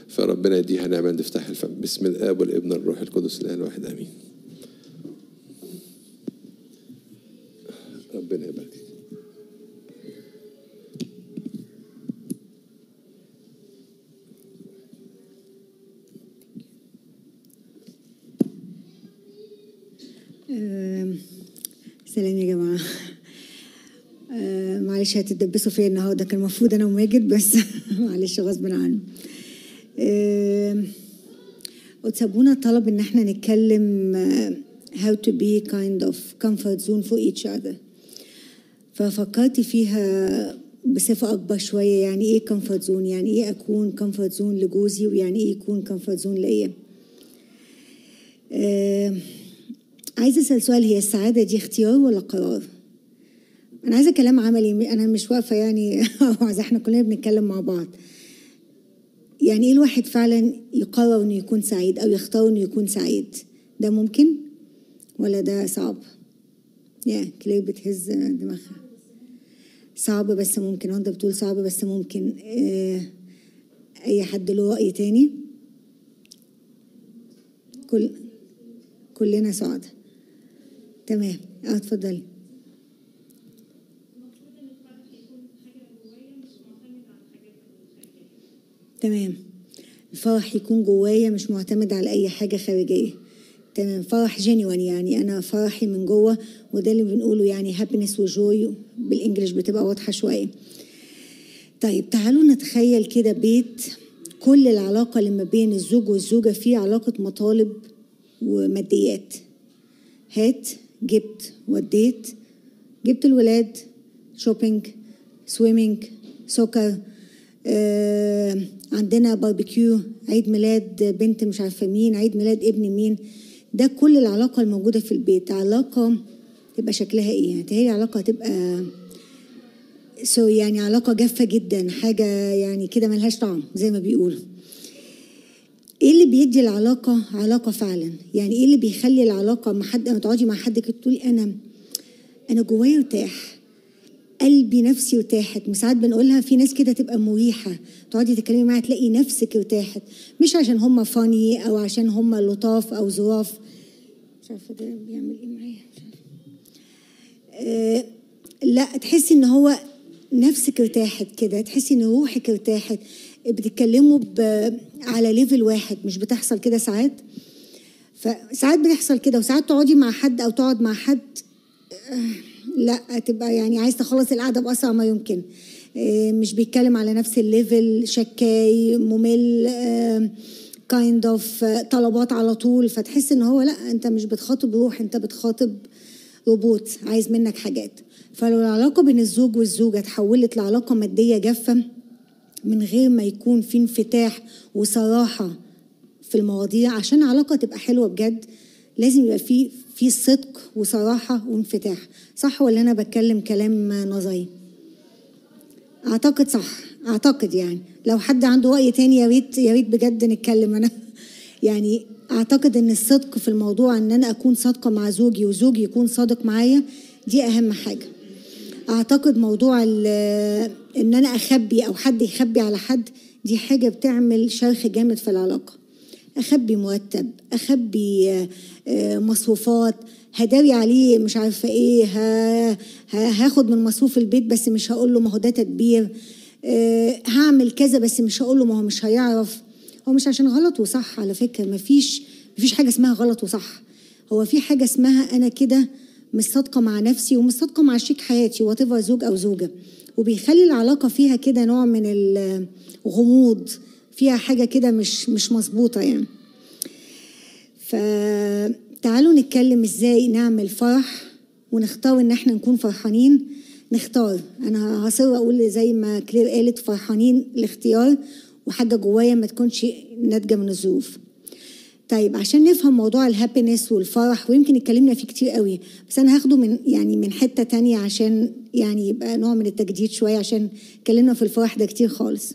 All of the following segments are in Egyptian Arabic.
فربنا يديها نعمة نفتح الفم بسم الآب والابن والروح القدس الإله الواحد آمين ربنا يبارك آم، سلام يا جماعة آه، معلش هتتدبسوا فيا النهارده كان المفروض انا وماجد بس معلش غصب عنه آم، وتسابونا طلب ان احنا نتكلم آه، how to be kind of comfort zone for each other ففكرت فيها بصفة أكبر شوية يعني إيه comfort zone يعني إيه أكون comfort zone لجوزي ويعني إيه يكون comfort zone ليا آه، عايزة أسأل سؤال هي السعادة دي اختيار ولا قرار؟ أنا عايزة كلام عملي أنا مش واقفة يعني عايزة إحنا كلنا بنتكلم مع بعض يعني إيه الواحد فعلا يقرر إنه يكون سعيد أو يختار إنه يكون سعيد؟ ده ممكن ولا ده صعب؟ يا كلير بتهز دماغها صعب بس ممكن وانت بتقول صعب بس ممكن آه، اي حد له رأي تاني كل كلنا سعداء تمام اه اتفضلي تمام الفرح يكون جوايا مش معتمد على اي حاجه خارجيه تمام فرح جينيوان يعني انا فرحي من جوه وده اللي بنقوله يعني هابينس وجوي بالانجلش بتبقى واضحه شويه طيب تعالوا نتخيل كده بيت كل العلاقه اللي ما بين الزوج والزوجه فيه علاقه مطالب وماديات هات جبت وديت جبت الولاد شوبينج سويمينج سكر آه عندنا باربيكيو عيد ميلاد بنت مش عارفه مين عيد ميلاد ابن مين ده كل العلاقه الموجوده في البيت علاقه تبقى شكلها ايه هتهيألي علاقه هتبقى سو يعني علاقه جافه جدا حاجه يعني كده ملهاش طعم زي ما بيقولوا ايه اللي بيدي العلاقه علاقه فعلا يعني ايه اللي بيخلي العلاقه مع حد لما تقعدي مع حد كده تقولي انا انا جوايا ارتاح قلبي نفسي ارتاحت ساعات بنقولها في ناس كده تبقى مريحه تقعدي تتكلمي معاها تلاقي نفسك ارتاحت مش عشان هم فاني او عشان هم لطاف او ظراف مش عارفه ده بيعمل ايه معايا مش عارفة. آه لا تحسي ان هو نفسك ارتاحت كده تحسي ان روحك ارتاحت بتتكلموا ب- على ليفل واحد مش بتحصل كده ساعات فساعات بتحصل كده وساعات تقعدي مع حد او تقعد مع حد لا تبقى يعني عايز تخلص القعده باسرع ما يمكن آه، مش بيتكلم على نفس الليفل شكاي ممل كايند اوف طلبات على طول فتحس ان هو لا انت مش بتخاطب روح انت بتخاطب روبوت عايز منك حاجات فلو العلاقه بين الزوج والزوجه اتحولت لعلاقه ماديه جافه من غير ما يكون في انفتاح وصراحه في المواضيع عشان العلاقه تبقى حلوه بجد لازم يبقى في في صدق وصراحه وانفتاح صح ولا انا بتكلم كلام نظري اعتقد صح اعتقد يعني لو حد عنده راي تاني يا ريت يا ريت بجد نتكلم انا يعني اعتقد ان الصدق في الموضوع ان انا اكون صادقه مع زوجي وزوجي يكون صادق معايا دي اهم حاجه اعتقد موضوع ال- ان انا اخبي او حد يخبي على حد دي حاجه بتعمل شرخ جامد في العلاقه اخبي مرتب اخبي آه، آه، مصروفات هداري عليه مش عارفه ايه ها- ها- هاخد من مصروف البيت بس مش هقول له ما هو ده تدبير آه، هعمل كذا بس مش هقول له ما هو مش هيعرف هو مش عشان غلط وصح على فكره مفيش مفيش حاجه اسمها غلط وصح هو في حاجه اسمها انا كده مش صادقه مع نفسي ومش صادقه مع شريك حياتي وات زوج او زوجه وبيخلي العلاقه فيها كده نوع من الغموض فيها حاجه كده مش مش مظبوطه يعني فتعالوا نتكلم ازاي نعمل فرح ونختار ان احنا نكون فرحانين نختار انا هصر اقول زي ما كلير قالت فرحانين الاختيار وحاجه جوايا ما تكونش ناتجه من الظروف طيب عشان نفهم موضوع الهابينس والفرح ويمكن اتكلمنا فيه كتير قوي بس انا هاخده من يعني من حته تانية عشان يعني يبقى نوع من التجديد شويه عشان اتكلمنا في الفرح ده كتير خالص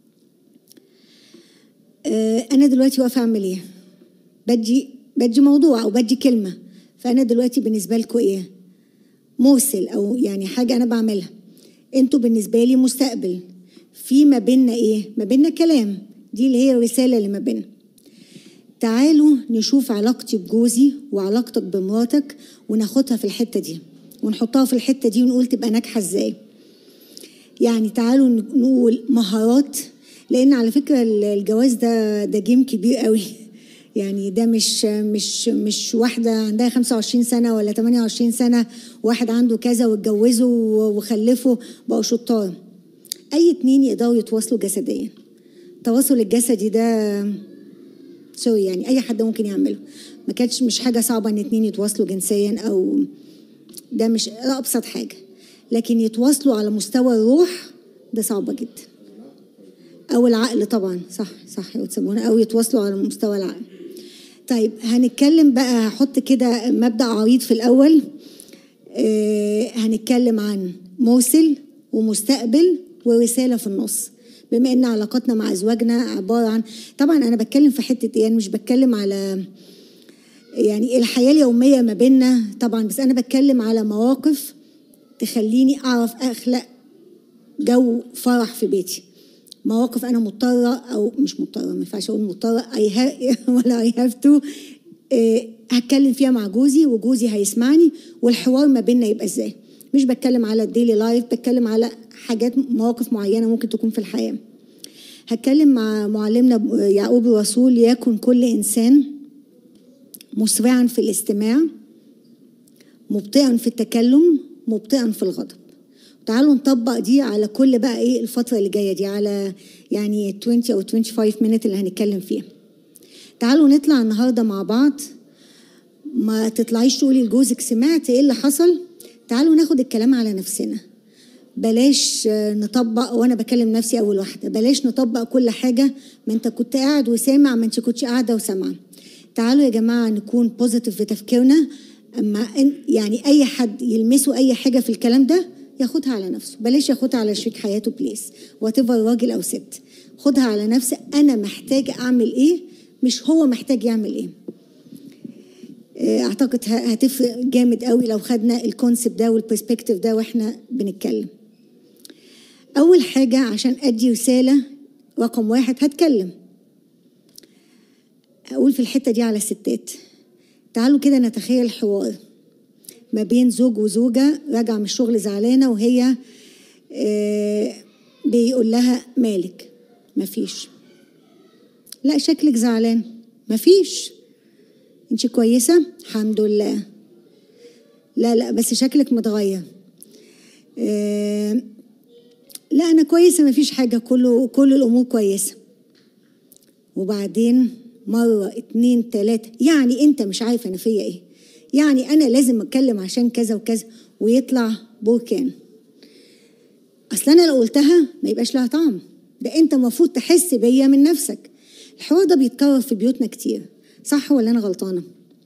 آه، انا دلوقتي واقفه اعمل ايه بدي بدي موضوع او بدي كلمه فانا دلوقتي بالنسبه لكم ايه موصل او يعني حاجه انا بعملها انتوا بالنسبه لي مستقبل في ما بيننا ايه ما بيننا كلام دي اللي هي الرسالة اللي ما بيننا تعالوا نشوف علاقتي بجوزي وعلاقتك بمراتك وناخدها في الحتة دي ونحطها في الحتة دي ونقول تبقى ناجحة ازاي يعني تعالوا نقول مهارات لان على فكره الجواز ده ده جيم كبير قوي يعني ده مش مش مش واحده عندها 25 سنه ولا 28 سنه واحد عنده كذا واتجوزوا وخلفوا بقوا شطار اي اتنين يقدروا يتواصلوا جسديا التواصل الجسدي ده سوري يعني اي حد ممكن يعمله ما كانتش مش حاجه صعبه ان اتنين يتواصلوا جنسيا او ده مش ده ابسط حاجه لكن يتواصلوا على مستوى الروح ده صعبه جدا او العقل طبعا صح صح يسمونه او يتواصلوا على مستوى العقل طيب هنتكلم بقى هحط كده مبدا عريض في الاول آه هنتكلم عن موصل ومستقبل ورساله في النص بما ان علاقتنا مع ازواجنا عباره عن طبعا انا بتكلم في حته يعني مش بتكلم على يعني الحياه اليوميه ما بيننا طبعا بس انا بتكلم على مواقف تخليني اعرف اخلق جو فرح في بيتي مواقف انا مضطره او مش مضطره ما ينفعش اقول مضطره اي ولا اي هاف تو هتكلم فيها مع جوزي وجوزي هيسمعني والحوار ما بيننا يبقى ازاي مش بتكلم على الديلي لايف بتكلم على حاجات مواقف معينه ممكن تكون في الحياه هتكلم مع معلمنا يعقوب الرسول يكن كل انسان مسرعا في الاستماع مبطئا في التكلم مبطئا في الغضب تعالوا نطبق دي على كل بقى ايه الفترة اللي جاية دي على يعني 20 او 25 مينت اللي هنتكلم فيها تعالوا نطلع النهاردة مع بعض ما تطلعيش تقولي لجوزك سمعت ايه اللي حصل تعالوا ناخد الكلام على نفسنا بلاش نطبق وانا بكلم نفسي اول واحده بلاش نطبق كل حاجه ما انت كنت قاعد وسامع ما انت كنتش قاعده وسامعه تعالوا يا جماعه نكون بوزيتيف في تفكيرنا اما يعني اي حد يلمسوا اي حاجه في الكلام ده ياخدها على نفسه بلاش ياخدها على شريك حياته بليز واتيفر راجل او ست خدها على نفسي انا محتاج اعمل ايه مش هو محتاج يعمل ايه اعتقد هتفرق جامد قوي لو خدنا الكونسبت ده والبرسبكتيف ده واحنا بنتكلم اول حاجه عشان ادي رساله رقم واحد هتكلم اقول في الحته دي على الستات تعالوا كده نتخيل حوار ما بين زوج وزوجة راجعة من الشغل زعلانة وهي بيقول لها مالك مفيش لا شكلك زعلان مفيش انت كويسة الحمد لله لا لا بس شكلك متغير لا انا كويسة مفيش حاجة كله كل الامور كويسة وبعدين مرة اتنين تلاتة يعني انت مش عارف انا فيا ايه يعني انا لازم اتكلم عشان كذا وكذا ويطلع بركان اصل انا لو قلتها ما يبقاش لها طعم ده انت المفروض تحس بيا من نفسك الحوار ده بيتكرر في بيوتنا كتير صح ولا انا غلطانه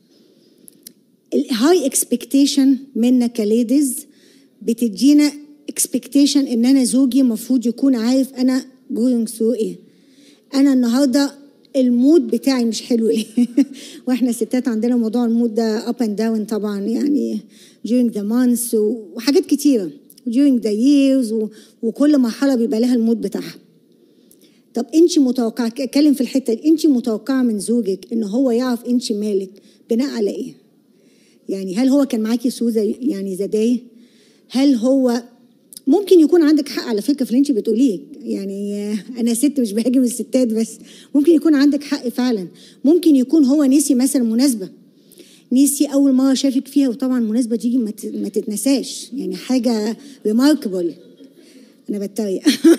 الهاي اكسبكتيشن منا كليديز بتدينا اكسبكتيشن ان انا زوجي المفروض يكون عارف انا جوينج ثرو ايه انا النهارده المود بتاعي مش حلو ليه واحنا ستات عندنا موضوع المود ده اب اند داون طبعا يعني during the months وحاجات كتيره during the years و... وكل مرحله بيبقى لها المود بتاعها طب انت متوقعه اتكلم في الحته دي انت متوقعه من زوجك ان هو يعرف انت مالك بناء على ايه يعني هل هو كان معاكي سوزه يعني زداي هل هو ممكن يكون عندك حق على فكره في اللي انت بتقوليه يعني انا ست مش بهاجم الستات بس ممكن يكون عندك حق فعلا ممكن يكون هو نسي مثلا مناسبه نسي اول مره شافك فيها وطبعا المناسبه دي ما تتنساش يعني حاجه ريماركبل انا بتريق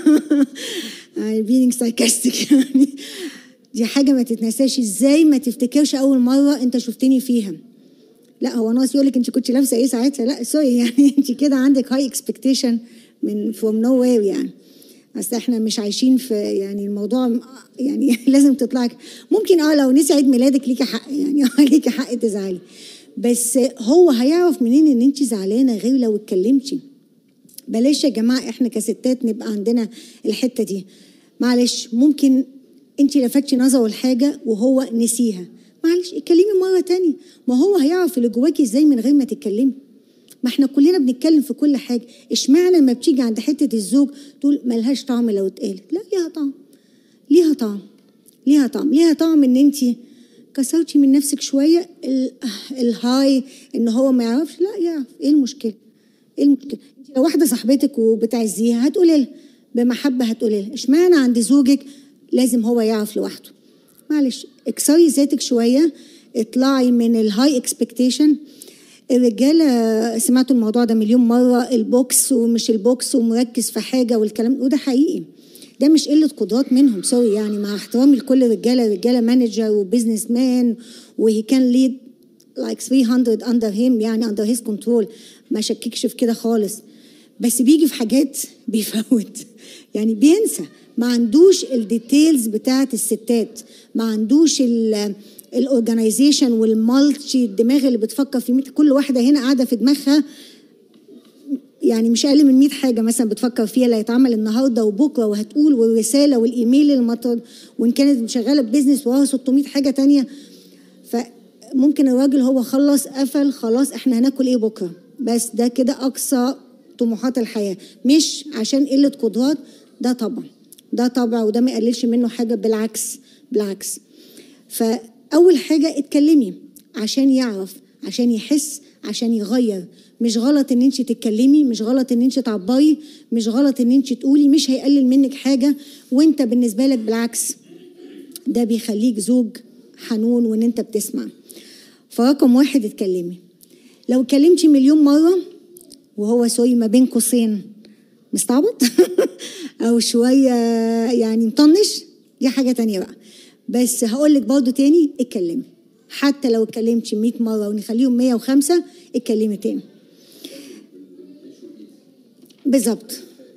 being sarcastic يعني دي حاجه ما تتنساش ازاي ما تفتكرش اول مره انت شفتني فيها لا هو ناقص يقول لك انت كنت لابسه ايه ساعتها لا سوري يعني انت كده عندك هاي اكسبكتيشن من فروم نو وير يعني اصل احنا مش عايشين في يعني الموضوع يعني لازم تطلعي ممكن اه لو نسي عيد ميلادك ليكي حق يعني اه ليكي حق تزعلي بس هو هيعرف منين ان انت زعلانه غير لو اتكلمتي بلاش يا جماعه احنا كستات نبقى عندنا الحته دي معلش ممكن انت لفتي نظره لحاجه وهو نسيها معلش اتكلمي مره تانية ما هو هيعرف اللي جواكي ازاي من غير ما تتكلمي ما احنا كلنا بنتكلم في كل حاجه اشمعنى لما بتيجي عند حته الزوج تقول ملهاش طعم لو اتقالت لا ليها طعم ليها طعم ليها طعم ليها طعم ان انت كسرتي من نفسك شويه ال- الهاي ان هو ما يعرفش لا يعرف ايه المشكله ايه المشكله انت لو واحده صاحبتك وبتعزيها هتقولي لها بمحبه هتقولي لها اشمعنى عند زوجك لازم هو يعرف لوحده معلش اكسري ذاتك شويه اطلعي من الهاي اكسبكتيشن الرجاله سمعتوا الموضوع ده مليون مره البوكس ومش البوكس ومركز في حاجه والكلام وده حقيقي ده مش قله قدرات منهم سوري يعني مع احترامي لكل الرجاله الرجاله مانجر وبزنس مان وهي كان ليد like 300 under him يعني under his control ما شككش في كده خالص بس بيجي في حاجات بيفوت يعني بينسى ما عندوش الديتيلز بتاعت الستات ما عندوش الاورجنايزيشن والمالتي الدماغ اللي بتفكر في ميت كل واحده هنا قاعده في دماغها يعني مش اقل من 100 حاجه مثلا بتفكر فيها اللي هيتعمل النهارده وبكره وهتقول والرساله والايميل المطر وان كانت شغاله ببيزنس وراها 600 حاجه تانية فممكن الراجل هو خلص قفل خلاص احنا هناكل ايه بكره بس ده كده اقصى طموحات الحياه مش عشان قله قدرات ده طبعا ده طبع وده ما يقللش منه حاجه بالعكس بالعكس فاول حاجه اتكلمي عشان يعرف عشان يحس عشان يغير مش غلط ان انت تتكلمي مش غلط ان انت تعبري مش غلط ان انت تقولي مش هيقلل منك حاجه وانت بالنسبه لك بالعكس ده بيخليك زوج حنون وان انت بتسمع فرقم واحد اتكلمي لو اتكلمتي مليون مره وهو سوري ما بين قوسين مستعبط او شويه يعني مطنش دي حاجه تانية بقى بس هقول لك برضه تاني اتكلمي حتى لو اتكلمتي 100 مره ونخليهم 105 اتكلمي تاني بالظبط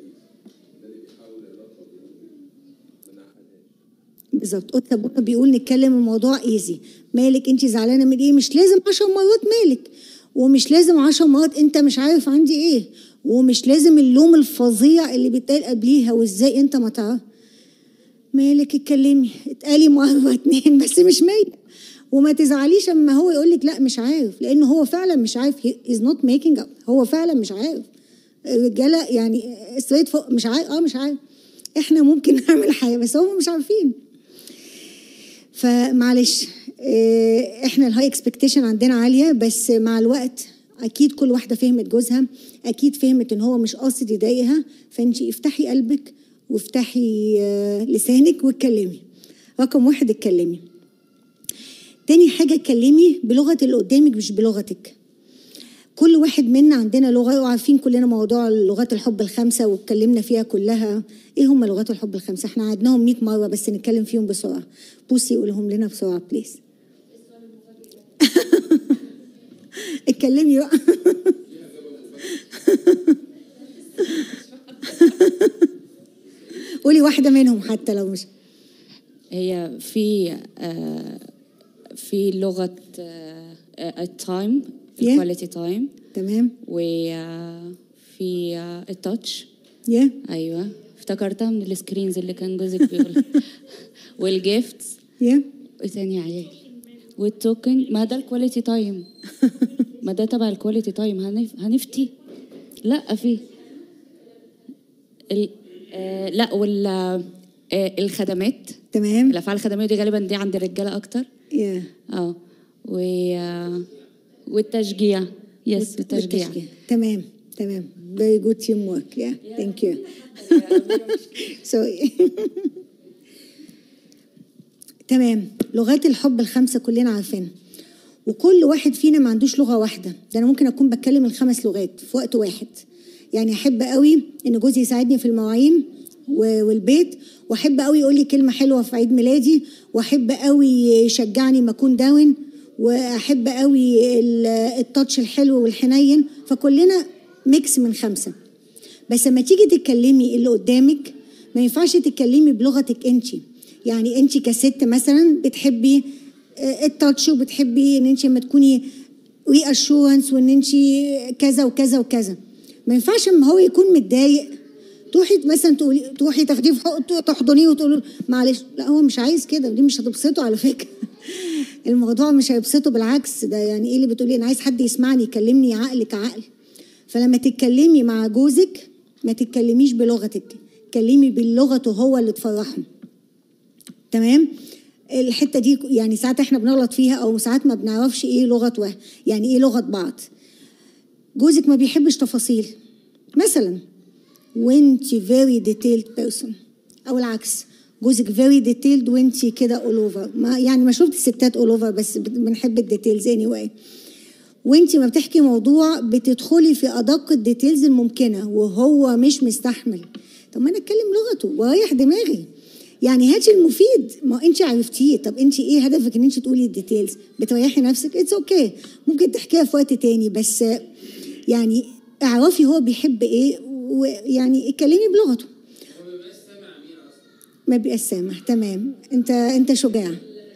بالظبط قلت ابونا بيقول نتكلم الموضوع ايزي مالك انت زعلانه من ايه مش لازم عشر مرات مالك ومش لازم عشر مرات انت مش عارف عندي ايه ومش لازم اللوم الفظيع اللي بيتقال قبليها وازاي انت ما تعرف مالك اتكلمي اتقالي مره اتنين بس مش مالك وما تزعليش اما هو يقول لك لا مش عارف لان هو فعلا مش عارف از نوت ميكينج اب هو فعلا مش عارف الرجاله يعني ستريت فوق مش عارف اه مش عارف احنا ممكن نعمل حاجه بس هم مش عارفين فمعلش اه احنا الهاي اكسبكتيشن عندنا عاليه بس مع الوقت اكيد كل واحده فهمت جوزها اكيد فهمت ان هو مش قاصد يضايقها فانت افتحي قلبك وافتحي اه لسانك واتكلمي رقم واحد اتكلمي تاني حاجة اتكلمي بلغة اللي قدامك مش بلغتك كل واحد منا عندنا لغة وعارفين كلنا موضوع لغات الحب الخمسة واتكلمنا فيها كلها ايه هم لغات الحب الخمسة احنا عدناهم 100 مرة بس نتكلم فيهم بسرعة بوسي قولهم لنا بسرعة بليز اتكلمي بقى قولي واحدة منهم حتى لو مش هي في آه في لغة التايم Yeah. الكواليتي تايم تمام وفي التاتش يا ايوه افتكرتها من السكرينز اللي كان جوزك بيقول والجيفتس يا وايه تاني يا عيال والتوكن ما ده الكواليتي تايم ما ده تبع الكواليتي تايم هنف... هنفتي لا في ال... آه لا وال آه الخدمات تمام الافعال الخدميه دي غالبا دي عند الرجاله اكتر يا اه و آه، والتشجيع يس والتشجيع تمام تمام very good teamwork yeah thank you sorry تمام لغات الحب الخمسة كلنا عارفينها وكل واحد فينا ما عندوش لغة واحدة ده أنا ممكن أكون بتكلم الخمس لغات في وقت واحد يعني أحب قوي إن جوزي يساعدني في المواعين و- والبيت وأحب قوي يقول لي كلمة حلوة في عيد ميلادي وأحب قوي يشجعني ما أكون داون وأحب قوي ال- التاتش الحلو والحنين فكلنا ميكس من خمسة بس لما تيجي تتكلمي اللي قدامك ما ينفعش تتكلمي بلغتك انت يعني انت كست مثلا بتحبي آه، التاتش وبتحبي ان انت لما تكوني ري اشورنس وان انت كذا وكذا وكذا ما ينفعش اما هو يكون متضايق تروحي مثلا تقولي تروحي تاخديه في حق- تحضنيه وتقولي له معلش لا هو مش عايز كده ودي مش هتبسطه على فكره الموضوع مش هيبسطه بالعكس ده يعني ايه اللي بتقولي انا عايز حد يسمعني يكلمني عقلك عقل فلما تتكلمي مع جوزك ما تتكلميش بلغتك كلمي بلغته هو اللي تفرحه تمام الحته دي يعني ساعات احنا بنغلط فيها او ساعات ما بنعرفش ايه لغه و... يعني ايه لغه بعض جوزك ما بيحبش تفاصيل مثلا وانت very detailed person او العكس جوزك very detailed وانت كده all over ما يعني ما شفت الستات all over بس بنحب الديتيلز anyway وانت ما بتحكي موضوع بتدخلي في ادق الديتيلز الممكنه وهو مش مستحمل طب ما انا اتكلم لغته واريح دماغي يعني هاتي المفيد ما انت عرفتيه طب انت ايه هدفك ان انت تقولي الديتيلز بتريحي نفسك اتس اوكي okay. ممكن تحكيها في وقت تاني بس يعني اعرفي هو بيحب ايه ويعني اتكلمي بلغته ما بيبقاش سامع تمام انت انت شجاع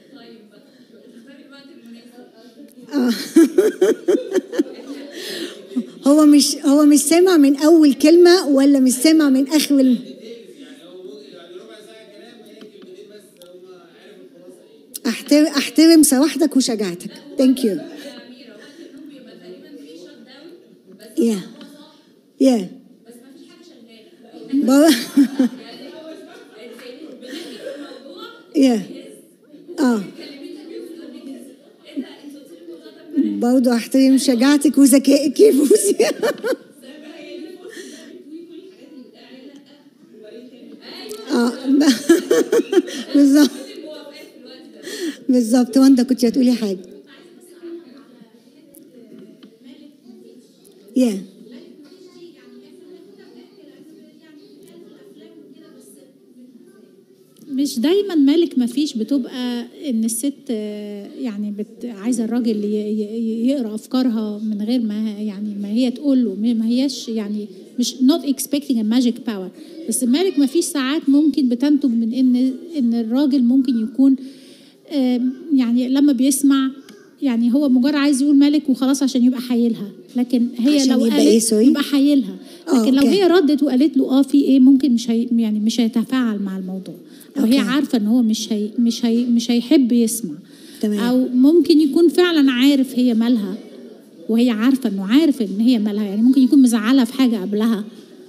آه. هو مش هو مش سامع من اول كلمه ولا مش سامع من اخر الم... احترم احترم صراحتك وشجاعتك ثانك يو يا يا يا اه برضه احترم شجاعتك وذكائك يا فوزي اه بالظبط بالظبط وانت كنت هتقولي حاجه يا yeah. مش دايما مالك ما فيش بتبقى ان الست يعني بت عايزه الراجل يقرا افكارها من غير ما يعني ما هي تقول له ما هياش يعني مش not expecting a magic power بس مالك ما فيش ساعات ممكن بتنتج من ان ان الراجل ممكن يكون يعني لما بيسمع يعني هو مجرد عايز يقول مالك وخلاص عشان يبقى حايلها لكن هي عشان لو يبقى قالت إيه، sorry؟ يبقى حايلها آه، لكن لو أوكي. هي ردت وقالت له اه في ايه ممكن مش هي يعني مش هيتفاعل مع الموضوع او هي أوكي. عارفه ان هو مش هي مش هي مش هيحب يسمع تمام. او ممكن يكون فعلا عارف هي مالها وهي عارفه انه عارف ان هي مالها يعني ممكن يكون مزعلها في حاجه قبلها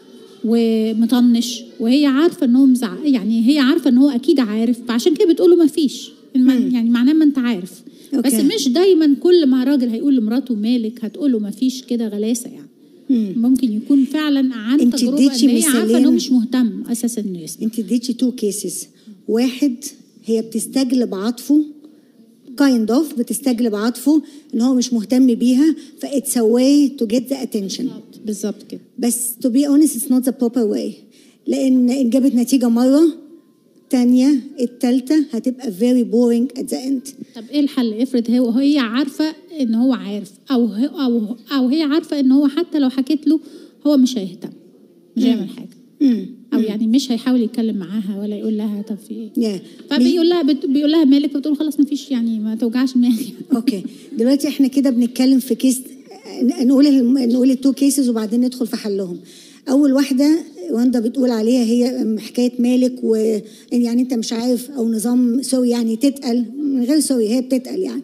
ومطنش وهي عارفه ان هو مزع... يعني هي عارفه ان هو اكيد عارف فعشان كده بتقول له ما فيش يعني معناه ما انت عارف أوكي. بس مش دايما كل ما راجل هيقول لمراته مالك هتقول له ما فيش كده غلاسه يعني ممكن يكون فعلا عن انت تجربه اديتي ان هي عارفه ان هو مثالين. مش مهتم اساسا انه يسمع انت اديتي تو كيسز واحد هي بتستجلب عطفه كايند اوف بتستجلب عطفه ان هو مش مهتم بيها فاتس a way to get the attention بالظبط كده بس to be honest it's not the proper way لان ان جابت نتيجه مره تانية التالتة هتبقى very boring at the end طب ايه الحل افرض هو هي عارفه ان هو عارف او هي او او هي عارفه ان هو حتى لو حكيت له هو مش هيهتم مش هيعمل حاجه مم. او يعني مش هيحاول يتكلم معاها ولا يقول لها طب في ايه yeah. فبيقول لها بت... بيقول لها مالك بتقول خلاص ما فيش يعني ما توجعش دماغي اوكي دلوقتي احنا كده بنتكلم في كيس نقول ال- نقول التو كيسز وبعدين ندخل في حلهم اول واحده واندا بتقول عليها هي حكايه مالك و يعني انت مش عارف او نظام سوري يعني تتقل من غير سوري هي بتتقل يعني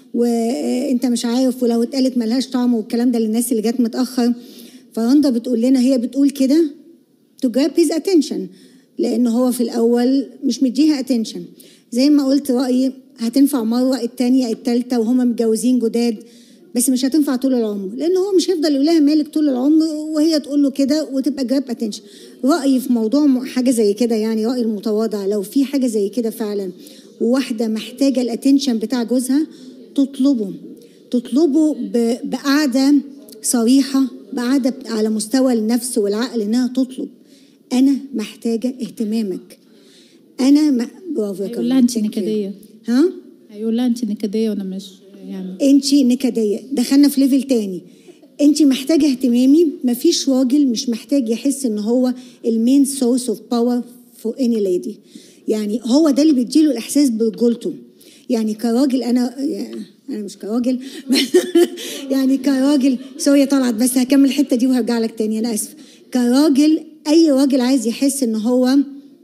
وانت مش عارف ولو اتقالت ملهاش طعم والكلام ده للناس اللي جت متاخر فرندا بتقول لنا هي بتقول كده to grab his attention لان هو في الاول مش مديها attention زي ما قلت رايي هتنفع مره التانية التالتة وهما متجوزين جداد بس مش هتنفع طول العمر لان هو مش هيفضل يقول لها مالك طول العمر وهي تقول له كده وتبقى جراب اتنشن رايي في موضوع م- حاجه زي كده يعني رايي المتواضع لو في حاجه زي كده فعلا وواحده محتاجه الاتنشن بتاع جوزها تطلبه تطلبه ب- بقعده صريحه بقعده على مستوى النفس والعقل انها تطلب انا محتاجه اهتمامك انا م... برافو يا هيقول كرم. لها انت Thank you. نكديه ها هيقول لها انت نكديه وانا مش يعني انت نكديه دخلنا في ليفل تاني انت محتاجه اهتمامي مفيش راجل مش محتاج يحس ان هو المين سورس اوف باور فور اني ليدي يعني هو ده اللي بيديله الاحساس برجولته يعني كراجل انا يعني انا مش كراجل يعني كراجل سوري طلعت بس هكمل الحته دي وهرجع لك تاني انا اسف كراجل اي راجل عايز يحس ان هو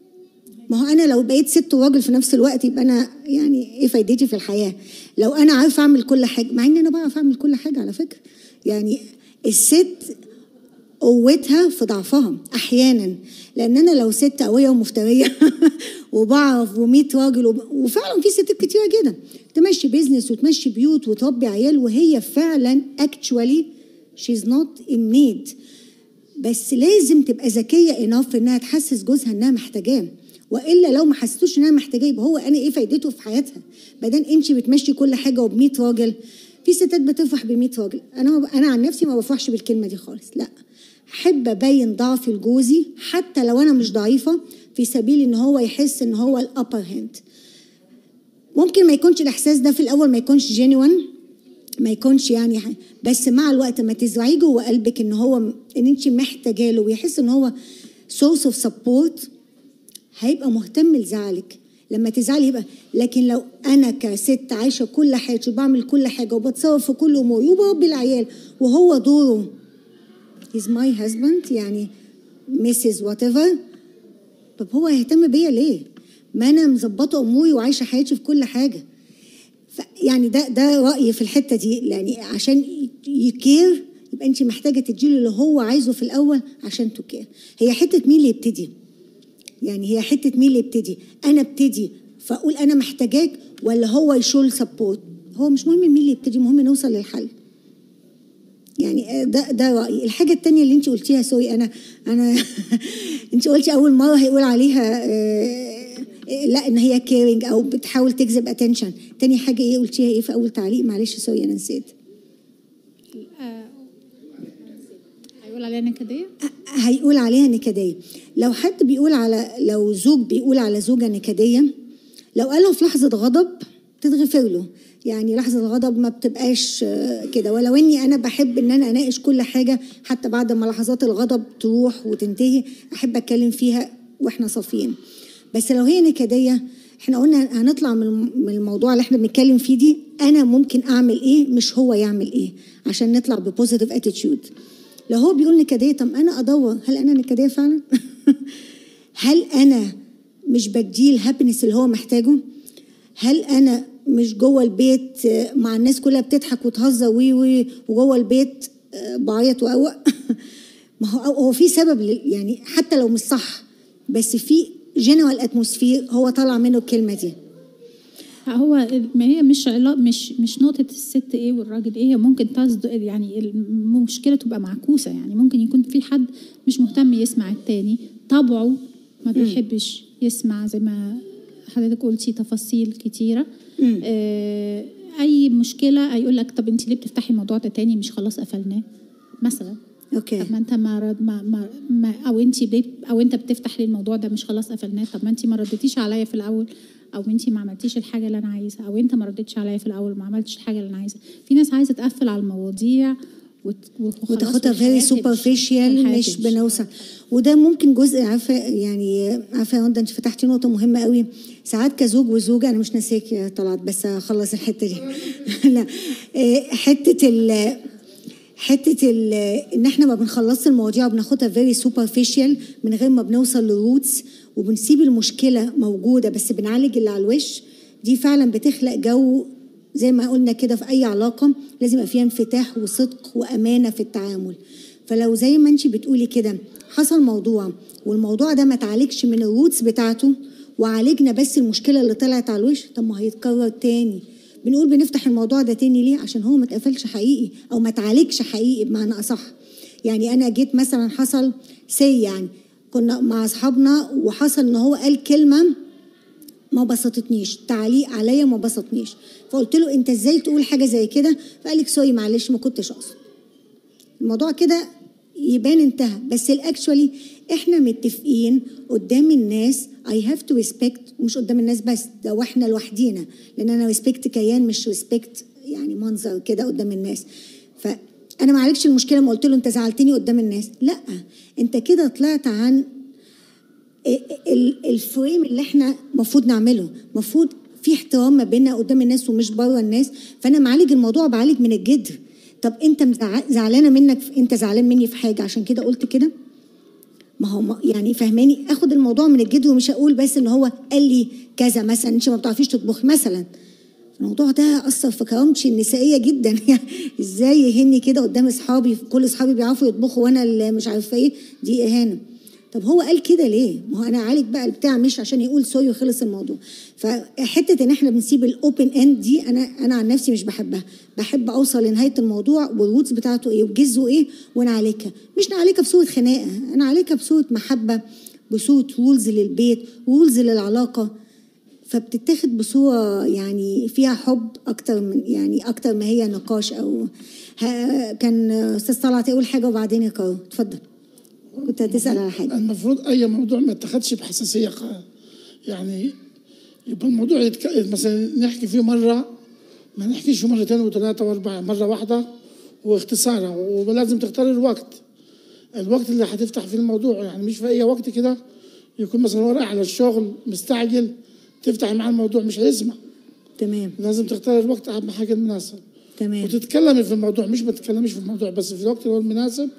ما هو انا لو بقيت ست وراجل في نفس الوقت يبقى انا يعني ايه فايدتي في الحياه لو انا عارفه اعمل كل حاجه مع ان انا بعرف اعمل كل حاجه على فكره يعني الست قوتها في ضعفها احيانا لان انا لو ست قويه ومفتريه وبعرف و100 راجل وب... وفعلا في ستات كتيره جدا تمشي بيزنس وتمشي بيوت وتربي عيال وهي فعلا اكشوالي شيز نوت ان نيد بس لازم تبقى ذكيه اناف انها تحسس جوزها انها محتاجاه والا لو ما حسيتوش انها محتاجاه يبقى هو انا ايه فايدته في حياتها بدل انت بتمشي كل حاجه وب100 راجل في ستات بتفرح ب100 راجل انا انا عن نفسي ما بفرحش بالكلمه دي خالص لا احب ابين ضعفي لجوزي حتى لو انا مش ضعيفه في سبيل ان هو يحس ان هو الابر هاند ممكن ما يكونش الاحساس ده في الاول ما يكونش جينيوان ما يكونش يعني ح- بس مع الوقت ما تزرعيه جوه قلبك ان هو ان انت محتاجه له ويحس ان هو سورس اوف سبورت هيبقى مهتم لزعلك لما تزعلي يبقى لكن لو انا كست عايشه كل حياتي وبعمل كل حاجه وبتصرف في كل اموري وبربي العيال وهو دوره he's my husband يعني مسز وات ايفر طب هو هيهتم بيا ليه؟ ما انا مظبطه اموري وعايشه حياتي في كل حاجه ف- يعني ده ده رايي في الحته دي يعني عشان يكير يبقى انت محتاجه تديله اللي هو عايزه في الاول عشان تكير هي حته مين اللي يبتدي يعني هي حته مين اللي يبتدي انا ابتدي فاقول انا محتاجاك ولا هو يشول سبورت هو مش مهم مين اللي يبتدي مهم نوصل للحل يعني ده ده رايي الحاجه التانية اللي انت قلتيها سوري انا انا انت قلتي اول مره هيقول عليها آه، آه، لا ان هي كيرنج او بتحاول تجذب اتنشن تاني حاجه ايه قلتيها ايه في اول تعليق معلش سوري انا نسيت هيقول عليها نكديه هيقول عليها نكديه لو حد بيقول على لو زوج بيقول على زوجه نكديه لو قالها في لحظه غضب تتغفر له يعني لحظه الغضب ما بتبقاش آه، كده ولو اني انا بحب ان انا اناقش كل حاجه حتى بعد ما لحظات الغضب تروح وتنتهي احب اتكلم فيها واحنا صافيين بس لو هي نكديه احنا قلنا هنطلع من الم- من الموضوع اللي احنا بنتكلم فيه دي انا ممكن اعمل ايه مش هو يعمل ايه عشان نطلع ببوزيتيف اتيتيود لو هو بيقول نكديه طب انا ادور هل انا نكديه فعلا هل انا مش بديه الهابنس اللي هو محتاجه هل انا مش جوه البيت آه، مع الناس كلها بتضحك وتهزر وي وي وجوه البيت آه، بعيط واوق ما هو هو في سبب لل- يعني حتى لو مش صح بس في جنرال اتموسفير هو طالع منه الكلمه دي هو ما هي مش علاق مش مش نقطة الست ايه والراجل ايه هي ممكن تصدق يعني المشكلة تبقى معكوسة يعني ممكن يكون في حد مش مهتم يسمع التاني طبعه ما بيحبش يسمع زي ما حضرتك قلتي تفاصيل كتيرة آه أي مشكلة هيقول لك طب أنت ليه بتفتحي الموضوع ده تاني مش خلاص قفلناه مثلا اوكي طب ما انت ما, رد- ما, ما, ما او انت ليه او انت بتفتح لي الموضوع ده مش خلاص قفلناه طب ما انت ما ردتيش عليا في الاول او انت ما عملتيش الحاجه اللي انا عايزها او انت ما ردتش عليا في الاول ما عملتش الحاجه اللي انا عايزها في ناس عايزه تقفل على المواضيع وت- وخلاص وتاخدها فيري والحياة تمشي. سوبرفيشال والحياة مش تمشي. بنوصل وده ممكن جزء عارفه يعني عارفه يا هدى انت فتحتي نقطه مهمه قوي ساعات كزوج وزوجه انا مش ناسيك يا طلعت بس اخلص الحته دي لا إيه، حته ال حته ال ان احنا ما بنخلصش المواضيع وبناخدها فيري سوبرفيشال من غير ما بنوصل للروتس وبنسيب المشكله موجوده بس بنعالج اللي على الوش دي فعلا بتخلق جو زي ما قلنا كده في اي علاقه لازم يبقى فيها انفتاح وصدق وامانه في التعامل فلو زي ما انت بتقولي كده حصل موضوع والموضوع ده ما اتعالجش من الروتس بتاعته وعالجنا بس المشكله اللي طلعت على الوش طب ما هيتكرر تاني بنقول بنفتح الموضوع ده تاني ليه عشان هو ما اتقفلش حقيقي او ما اتعالجش حقيقي بمعنى اصح يعني انا جيت مثلا حصل سي يعني كنا مع اصحابنا وحصل ان هو قال كلمه ما بسطتنيش تعليق عليا ما بسطنيش فقلت له انت ازاي تقول حاجه زي كده فقال لك سوري معلش ما كنتش اقصد الموضوع كده يبان انتهى بس الاكشولي احنا متفقين قدام الناس اي هاف تو ريسبكت ومش قدام الناس بس ده واحنا لوحدينا لان انا ريسبكت كيان مش ريسبكت يعني منظر كده قدام الناس فانا ما عالجش المشكله ما قلت له انت زعلتني قدام الناس لا انت كده طلعت عن ال- الفريم اللي احنا المفروض نعمله المفروض في احترام ما بيننا قدام الناس ومش بره الناس فانا معالج الموضوع بعالج من الجذر طب انت مزع- زعلانه منك في- انت زعلان مني في حاجه عشان كده قلت كده ما هو ما- يعني فهماني اخد الموضوع من الجد ومش هقول بس ان هو قال لي كذا مثلا انت ما بتعرفيش تطبخي مثلا الموضوع ده اثر في كرامتي النسائيه جدا يعني ازاي يهني كده قدام اصحابي كل اصحابي بيعرفوا يطبخوا وانا اللي مش عارفه ايه دي اهانه طب هو قال كده ليه؟ ما هو انا عالج بقى البتاع مش عشان يقول سوري وخلص الموضوع فحته ان احنا بنسيب الاوبن اند دي انا انا عن نفسي مش بحبها بحب اوصل لنهايه الموضوع والروتس بتاعته ايه وجزه ايه ونعالجها مش نعالجها بصوره خناقه انا عالجها بصوره محبه بصوره رولز للبيت رولز للعلاقه فبتتاخد بصوره يعني فيها حب اكتر من يعني اكتر ما هي نقاش او ها- كان استاذ طلعت يقول حاجه وبعدين يا كارو اتفضل كنت هتسال على حاجه المفروض اي موضوع ما اتخذش بحساسيه خ- يعني يبقى الموضوع يتك... مثلا نحكي فيه مره ما نحكيش فيه مرتين وثلاثه واربعه مره واحده واختصارا ولازم تختار الوقت الوقت اللي هتفتح فيه الموضوع يعني مش في اي وقت كده يكون مثلا هو رايح على الشغل مستعجل تفتح معاه الموضوع مش هيسمع تمام لازم تختار الوقت اهم حاجه المناسب تمام وتتكلمي في الموضوع مش ما تتكلميش في الموضوع بس في الوقت اللي هو المناسب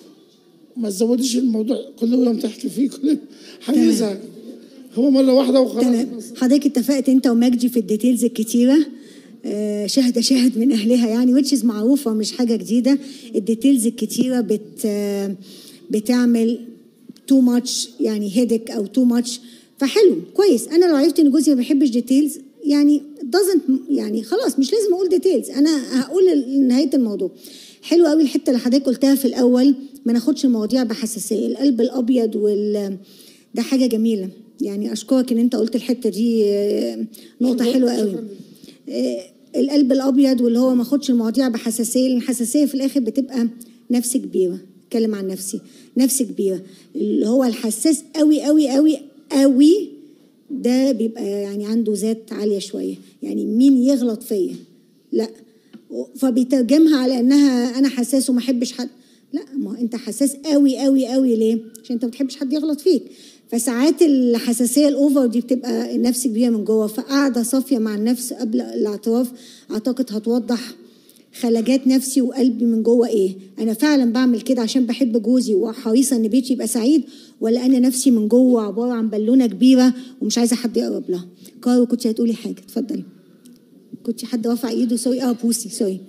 ما تزوديش الموضوع كل يوم تحكي فيه كل هيزهق هو مره واحده وخلاص تمام حضرتك اتفقت انت ومجدي في الديتيلز الكتيره آه، شهد شاهد من اهلها يعني which is معروفه مش حاجه جديده الديتيلز الكتيره بت آه، بتعمل تو ماتش يعني هيدك او تو ماتش فحلو كويس انا لو عرفت ان جوزي ما بيحبش ديتيلز يعني doesn't يعني خلاص مش لازم اقول ديتيلز انا هقول نهايه الموضوع حلو قوي الحته اللي حضرتك قلتها في الاول ما ناخدش المواضيع بحساسيه القلب الابيض وال ده حاجه جميله يعني اشكرك ان انت قلت الحته دي آه، نقطه شكراً- حلوه قوي شكراً. آه، القلب الابيض واللي هو ما اخدش المواضيع بحساسيه لان الحساسيه في الاخر بتبقى نفس كبيره اتكلم عن نفسي نفس كبيره اللي هو الحساس قوي قوي قوي قوي ده بيبقى يعني عنده ذات عاليه شويه يعني مين يغلط فيا لا فبيترجمها على انها انا حساس وما احبش حد لا ما هو انت حساس قوي قوي قوي ليه عشان انت ما بتحبش حد يغلط فيك فساعات الحساسيه الاوفر دي بتبقى النفس كبيره من جوه فقاعده صافيه مع النفس قبل الاعتراف اعتقد هتوضح خلاجات نفسي وقلبي من جوه ايه انا فعلا بعمل كده عشان بحب جوزي وحريصه ان بيتي يبقى سعيد ولا انا نفسي من جوه عباره عن بالونه كبيره ومش عايزه حد يقرب لها كارو كنت هتقولي حاجه اتفضلي كنت حد رفع ايده سوري اه بوسي سوري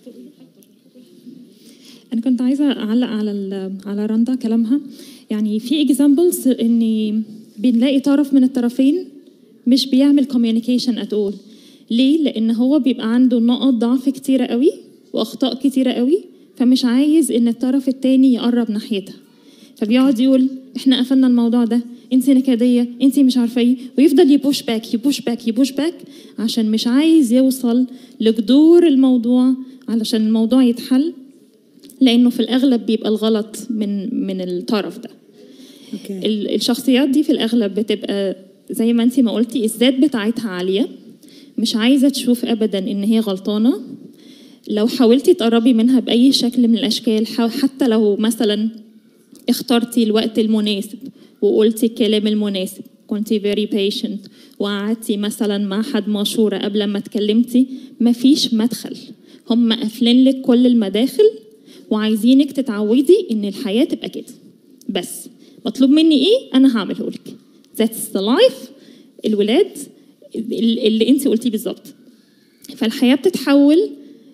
انا كنت عايزه اعلق على ال- على رندا كلامها يعني في اكزامبلز ان بنلاقي طرف من الطرفين مش بيعمل communication at all ليه لان هو بيبقى عنده نقط ضعف كتيره قوي واخطاء كتيره قوي فمش عايز ان الطرف التاني يقرب ناحيتها فبيقعد يقول احنا قفلنا الموضوع ده انت نكديه انت مش عارفه ايه ويفضل يبوش باك يبوش باك يبوش باك عشان مش عايز يوصل لجذور الموضوع علشان الموضوع يتحل لانه في الاغلب بيبقى الغلط من من الطرف ده اوكي ال- الشخصيات دي في الاغلب بتبقى زي ما انت ما قلتي الذات بتاعتها عاليه مش عايزه تشوف ابدا ان هي غلطانه لو حاولتي تقربي منها باي شكل من الاشكال حاو- حتى لو مثلا اخترتي الوقت المناسب وقلتي الكلام المناسب كنتي very patient وقعدتي مثلا مع حد مشورة قبل ما اتكلمتي مفيش مدخل هم قافلين لك كل المداخل وعايزينك تتعودي ان الحياة تبقى كده بس مطلوب مني ايه انا هعمله لك that's the life الولاد ال- اللي انت قلتيه بالظبط فالحياة بتتحول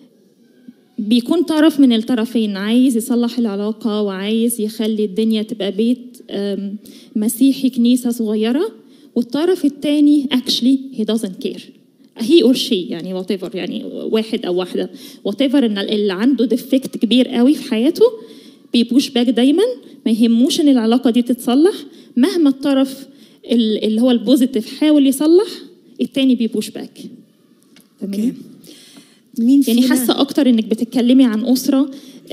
بيكون طرف من الطرفين عايز يصلح العلاقة وعايز يخلي الدنيا تبقى بيت أم، مسيحي كنيسة صغيرة والطرف التاني actually he doesn't care he or she يعني whatever يعني واحد أو واحدة whatever إن اللي عنده ديفكت كبير قوي في حياته بيبوش باك دايما ما يهموش إن العلاقة دي تتصلح مهما الطرف ال- اللي هو البوزيتيف حاول يصلح التاني بيبوش باك اوكي مين يعني فينا- حاسه اكتر انك بتتكلمي عن اسره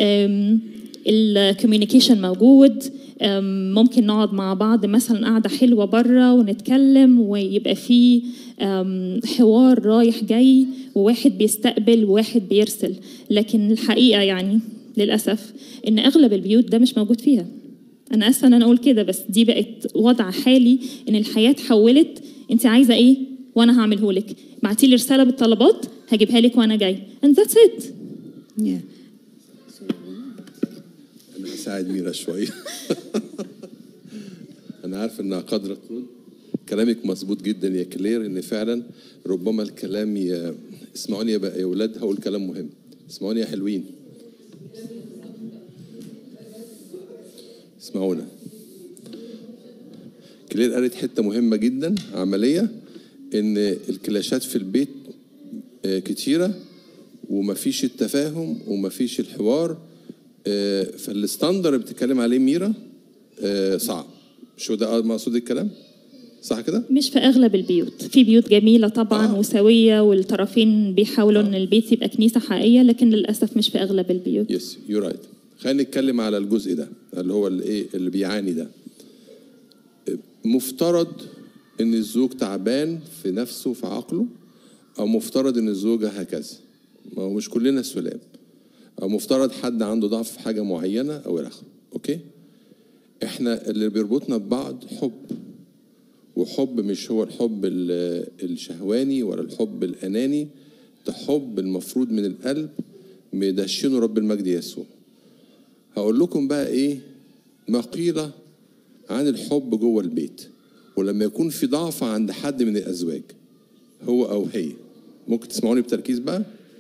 الكوميونيكيشن موجود أم، ممكن نقعد مع بعض مثلا قاعده حلوه بره ونتكلم ويبقى في أم، حوار رايح جاي وواحد بيستقبل وواحد بيرسل لكن الحقيقه يعني للاسف ان اغلب البيوت ده مش موجود فيها انا اسفه ان انا اقول كده بس دي بقت وضع حالي ان الحياه اتحولت انت عايزه ايه وانا هعمله لك بعتي لي رساله بالطلبات هجيبها لك وانا جاي and that's it Yeah. انا هساعد ميرا شويه انا عارف انها قادره ترد كلامك مظبوط جدا يا كلير ان فعلا ربما الكلام ي... اسمعوني يا بقى يا ولاد هقول كلام مهم اسمعوني يا حلوين اسمعونا كلير قالت حته مهمه جدا عمليه ان الكلاشات في البيت آه، كتيره ومفيش التفاهم ومفيش الحوار آه، فالستاندر اللي بتتكلم عليه ميرا آه، صعب شو ده مقصود الكلام صح كده مش في اغلب البيوت في بيوت جميله طبعا آه. وسويه والطرفين بيحاولوا ان البيت يبقى كنيسه حقيقيه لكن للاسف مش في اغلب البيوت يس يو رايت خلينا نتكلم على الجزء ده اللي هو الايه اللي بيعاني ده مفترض ان الزوج تعبان في نفسه في عقله او مفترض ان الزوجه هكذا ما هو مش كلنا سلام او مفترض حد عنده ضعف في حاجه معينه او الى اخره اوكي احنا اللي بيربطنا ببعض حب وحب مش هو الحب ال- الشهواني ولا الحب الاناني ده حب المفروض من القلب مدشنه رب المجد يسوع هقول لكم بقى ايه ما قيل عن الحب جوه البيت ولما يكون في ضعف عند حد من الازواج هو او هي ممكن تسمعوني بتركيز بقى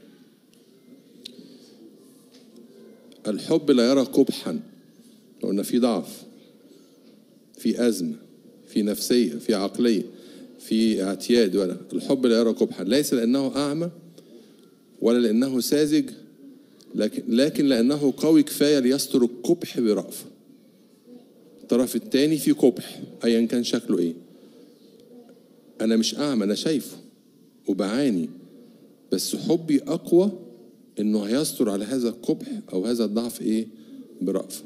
الحب لا يرى قبحا قلنا في ضعف في أزمة في نفسية في عقلية في اعتياد ولا الحب لا يرى قبحا ليس لأنه أعمى ولا لأنه ساذج لكن لكن لأنه قوي كفاية ليستر القبح برأفة الطرف الثاني في قبح أيا كان شكله إيه أنا مش أعمى أنا شايفه وبعاني بس حبي أقوى إنه هيستر على هذا القبح أو هذا الضعف إيه برأفة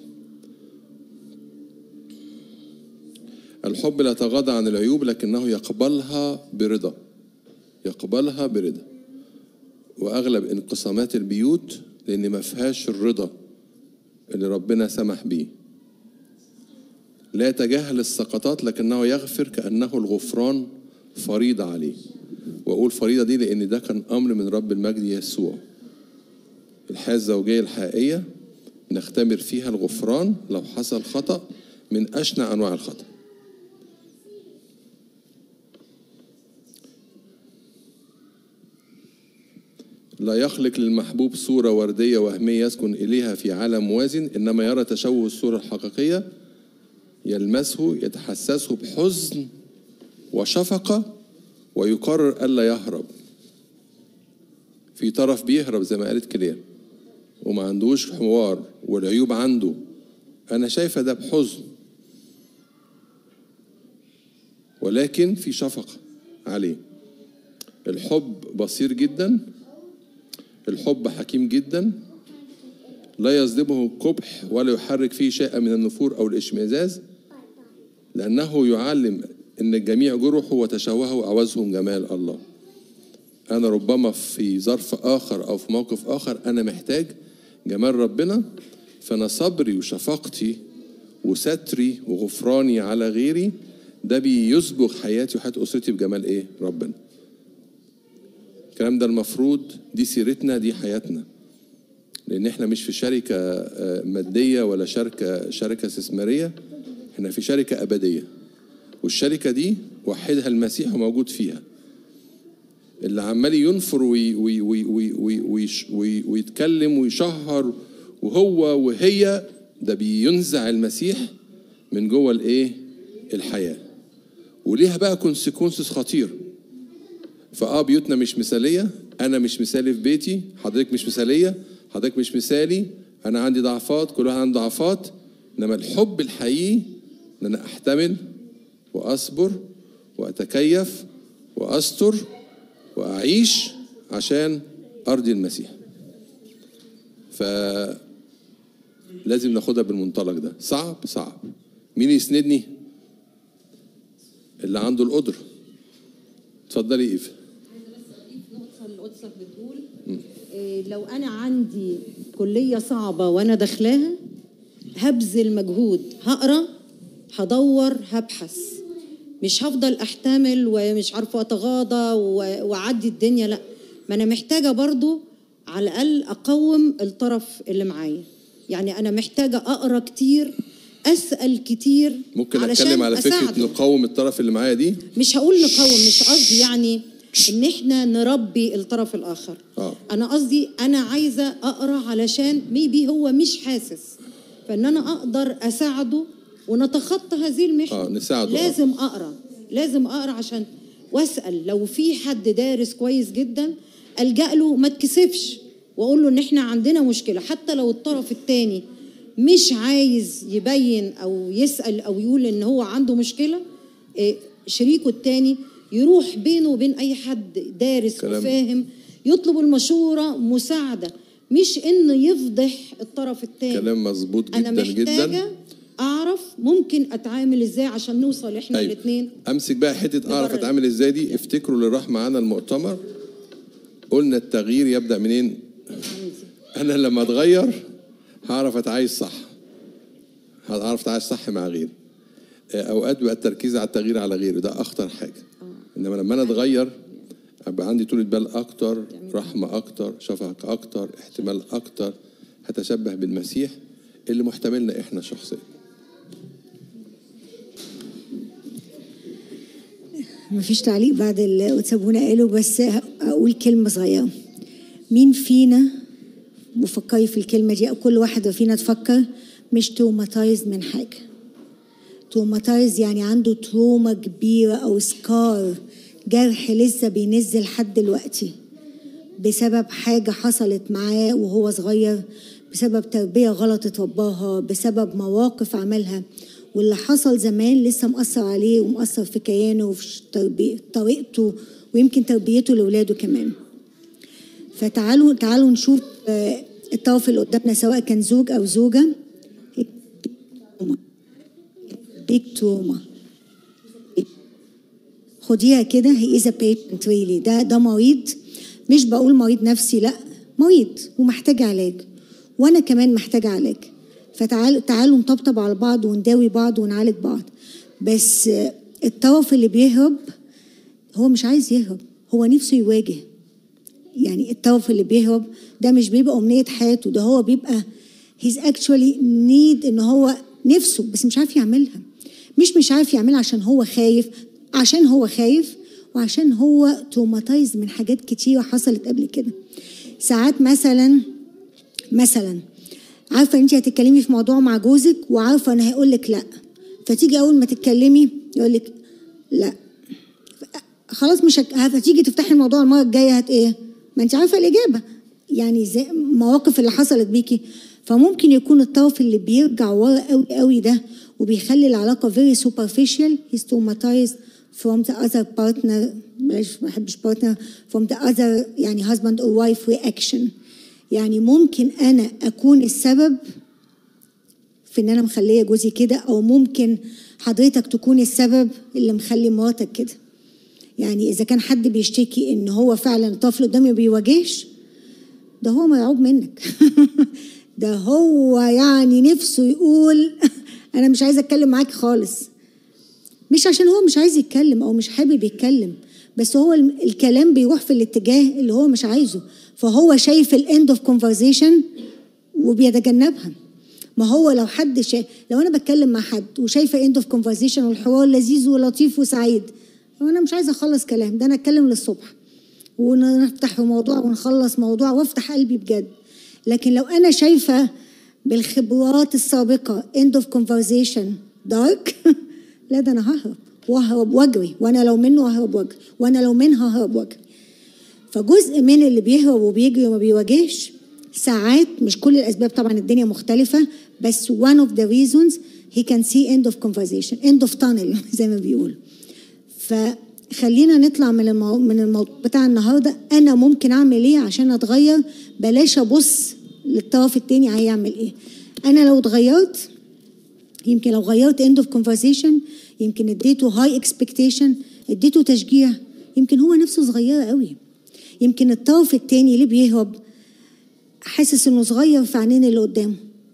الحب لا يتغاضى عن العيوب لكنه يقبلها برضا يقبلها برضا واغلب انقسامات البيوت لان ما فيهاش الرضا اللي ربنا سمح بيه لا يتجاهل السقطات لكنه يغفر كانه الغفران فريضه عليه واقول فريضه دي لان ده كان امر من رب المجد يسوع الحياه الزوجيه الحقيقيه نختبر فيها الغفران لو حصل خطا من اشنع انواع الخطأ لا يخلق للمحبوب صورة وردية وهمية يسكن إليها في عالم موازن إنما يرى تشوه الصورة الحقيقية يلمسه يتحسسه بحزن وشفقة ويقرر ألا يهرب في طرف بيهرب زي ما قالت كلير وما عندوش حوار والعيوب عنده أنا شايفة ده بحزن ولكن في شفقة عليه الحب بصير جدا الحب حكيم جدا لا يصدمه القبح ولا يحرك فيه شيئا من النفور او الاشمئزاز لانه يعلم ان الجميع جرحوا وتشوهوا وعوزهم جمال الله انا ربما في ظرف اخر او في موقف اخر انا محتاج جمال ربنا فانا صبري وشفقتي وستري وغفراني على غيري ده بيسبغ حياتي وحياه اسرتي بجمال ايه ربنا الكلام ده المفروض دي سيرتنا دي حياتنا لان احنا مش في شركه آه، ماديه ولا شركه شركه استثماريه احنا في شركه ابديه والشركه دي وحدها المسيح وموجود فيها اللي عمال ينفر وي وي وي وي وي ويش- وي ويتكلم ويشهر وهو وهي ده بينزع المسيح من جوه الايه الحياه وليها بقى كونسيكونسز خطيره فاه بيوتنا مش مثاليه انا مش مثالي في بيتي حضرتك مش مثاليه حضرتك مش مثالي انا عندي ضعفات كل واحد عنده ضعفات انما الحب الحقيقي ان انا احتمل واصبر واتكيف واستر واعيش عشان ارضي المسيح ف لازم ناخدها بالمنطلق ده صعب صعب مين يسندني اللي عنده القدره اتفضلي ايفا نقطة اللي قدسك بتقول إيه، لو أنا عندي كلية صعبة وأنا داخلاها هبذل مجهود هقرا هدور هبحث مش هفضل أحتمل ومش عارفة أتغاضى و- وأعدي الدنيا لأ ما أنا محتاجة برضو على الأقل أقوم الطرف اللي معايا يعني أنا محتاجة أقرا كتير اسال كتير ممكن علشان اتكلم على فكره أساعده. نقاوم الطرف اللي معايا دي مش هقول نقاوم مش قصدي يعني ان احنا نربي الطرف الاخر آه. انا قصدي انا عايزه اقرا علشان ميبي هو مش حاسس فان انا اقدر اساعده ونتخطى هذه المحنه آه، نساعده، آه. لازم اقرا لازم اقرا عشان واسال لو في حد دارس كويس جدا الجا له ما تكسفش واقول له ان احنا عندنا مشكله حتى لو الطرف الثاني مش عايز يبين او يسال او يقول ان هو عنده مشكله إيه، شريكه التاني يروح بينه وبين اي حد دارس كلام. وفاهم يطلب المشوره مساعده مش انه يفضح الطرف التاني كلام مظبوط انا جدا محتاجه جدا اعرف ممكن اتعامل ازاي عشان نوصل احنا أيوة. الاثنين امسك بقى حته اعرف نبرر. اتعامل ازاي دي افتكروا اللي راح معانا المؤتمر قلنا التغيير يبدا منين انا لما اتغير هعرف اتعايش صح هعرف اتعايش صح مع غيري آه، اوقات بيبقى التركيز على التغيير على غيره ده اخطر حاجه انما لما انا اتغير ابقى عندي طولة بال اكتر رحمه اكتر شفقه اكتر احتمال اكتر هتشبه بالمسيح اللي محتملنا احنا شخصيا مفيش تعليق بعد اللي وتسابونا قالوا بس اقول كلمه صغيره مين فينا وفكري في الكلمه دي او كل واحده فينا تفكر مش توماتايز من حاجه توماتايز يعني عنده تروما كبيره او سكار جرح لسه بينزل لحد دلوقتي بسبب حاجة حصلت معاه وهو صغير بسبب تربية غلط اترباها بسبب مواقف عملها واللي حصل زمان لسه مأثر عليه ومأثر في كيانه وفي تربية طريقته ويمكن تربيته لأولاده كمان فتعالوا تعالوا نشوف آه، الطرف اللي قدامنا سواء كان زوج أو زوجة بيج توما خديها كده هي از بيشنت ريلي ده ده مريض مش بقول مريض نفسي لا مريض ومحتاج علاج وانا كمان محتاجه علاج فتعالوا تعالوا نطبطب على بعض ونداوي بعض ونعالج بعض بس آه، الطرف اللي بيهرب هو مش عايز يهرب هو نفسه يواجه يعني الطرف اللي بيهرب ده مش بيبقى أمنية حياته ده هو بيبقى he's actually need إن هو نفسه بس مش عارف يعملها مش مش عارف يعملها عشان هو خايف عشان هو خايف وعشان هو توماتايز من حاجات كتيرة حصلت قبل كده ساعات مثلا مثلا عارفة انت هتتكلمي في موضوع مع جوزك وعارفة ان هيقول لك لا فتيجي اول ما تتكلمي يقول لك لا خلاص مش هك- هتيجي تفتحي الموضوع المره الجايه هت ايه؟ ما انت عارفه الاجابه يعني زي المواقف اللي حصلت بيكي فممكن يكون الطرف اللي بيرجع ورا قوي قوي ده وبيخلي العلاقه very superficial he's traumatized from the other partner بلاش ما بحبش partner from the other يعني husband or wife reaction يعني ممكن انا اكون السبب في ان انا مخليه جوزي كده او ممكن حضرتك تكون السبب اللي مخلي مراتك كده يعني اذا كان حد بيشتكي ان هو فعلا الطفل قدامي ما بيواجهش ده هو مرعوب منك ده هو يعني نفسه يقول انا مش عايز اتكلم معاك خالص مش عشان هو مش عايز يتكلم او مش حابب يتكلم بس هو الم- الكلام بيروح في الاتجاه اللي هو مش عايزه فهو شايف الاند اوف كونفرزيشن وبيتجنبها ما هو لو حد شا... لو انا بتكلم مع حد وشايفه اند اوف كونفرزيشن والحوار لذيذ ولطيف وسعيد وانا مش عايزه اخلص كلام ده انا اتكلم للصبح ونفتح في موضوع ونخلص موضوع وافتح قلبي بجد لكن لو انا شايفه بالخبرات السابقه end of conversation dark لا ده انا ههرب وهرب واجري وانا لو منه ههرب واجري وانا لو منها ههرب واجري فجزء من اللي بيهرب وبيجري وما بيواجهش ساعات مش كل الاسباب طبعا الدنيا مختلفه بس one of the reasons he can see end of conversation end of tunnel زي ما بيقولوا فخلينا نطلع من المو... من الموضوع بتاع النهارده انا ممكن اعمل ايه عشان اتغير بلاش ابص للطرف التاني هيعمل ايه انا لو اتغيرت يمكن لو غيرت end of conversation يمكن اديته هاي expectation اديته تشجيع يمكن هو نفسه صغير قوي يمكن الطرف التاني اللي بيهرب حاسس انه صغير في عينين اللي قدامه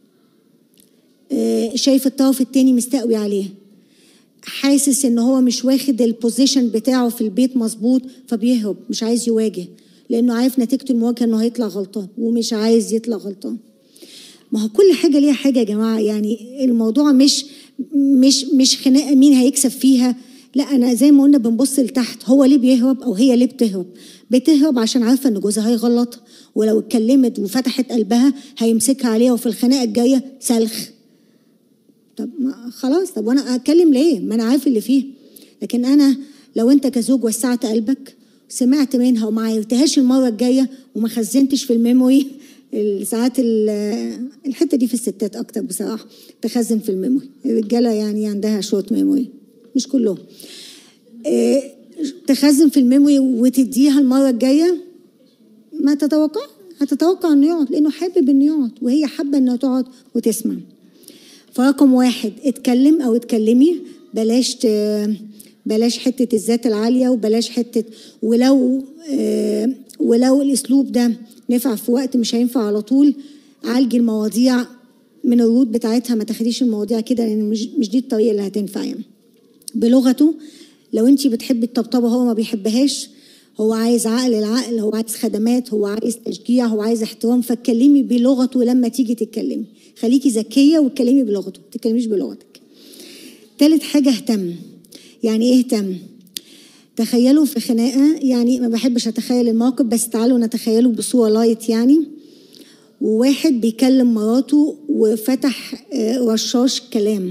آه، شايف الطرف التاني مستقوي عليه حاسس ان هو مش واخد البوزيشن بتاعه في البيت مظبوط فبيهرب مش عايز يواجه لانه عارف نتيجه المواجهه انه هيطلع غلطان ومش عايز يطلع غلطان ما هو كل حاجه ليها حاجه يا جماعه يعني الموضوع مش مش مش خناقه مين هيكسب فيها لا انا زي ما قلنا بنبص لتحت هو ليه بيهرب او هي ليه بتهرب بتهرب عشان عارفه ان جوزها هيغلطها ولو اتكلمت وفتحت قلبها هيمسكها عليها وفي الخناقه الجايه سلخ طب ما خلاص طب وانا اتكلم ليه ما انا عارف اللي فيه لكن انا لو انت كزوج وسعت قلبك سمعت منها وما عيرتهاش المره الجايه وما خزنتش في الميموري ساعات ال- الحته دي في الستات اكتر بصراحه تخزن في الميموري الرجاله يعني عندها شورت ميموري مش كلهم إيه، تخزن في الميموري وتديها المره الجايه ما تتوقع هتتوقع انه يقعد لانه حابب انه يقعد وهي حابه انها تقعد وتسمع فرقم واحد اتكلم او اتكلمي بلاش ت... بلاش حتة الذات العالية وبلاش حتة ولو آه، ولو الأسلوب ده نفع في وقت مش هينفع على طول عالجي المواضيع من الروت بتاعتها ما تاخديش المواضيع كده لأن مش مش دي الطريقة اللي هتنفع يعني بلغته لو انت بتحبي الطبطبة هو ما بيحبهاش هو عايز عقل العقل هو عايز خدمات هو عايز تشجيع هو عايز احترام فاتكلمي بلغته لما تيجي تتكلمي خليكي ذكية واتكلمي بلغته ما تتكلميش بلغتك تالت حاجة اهتم يعني ايه اهتم تخيلوا في خناقة يعني ما بحبش اتخيل الموقف بس تعالوا نتخيله بصورة لايت يعني وواحد بيكلم مراته وفتح آه، رشاش كلام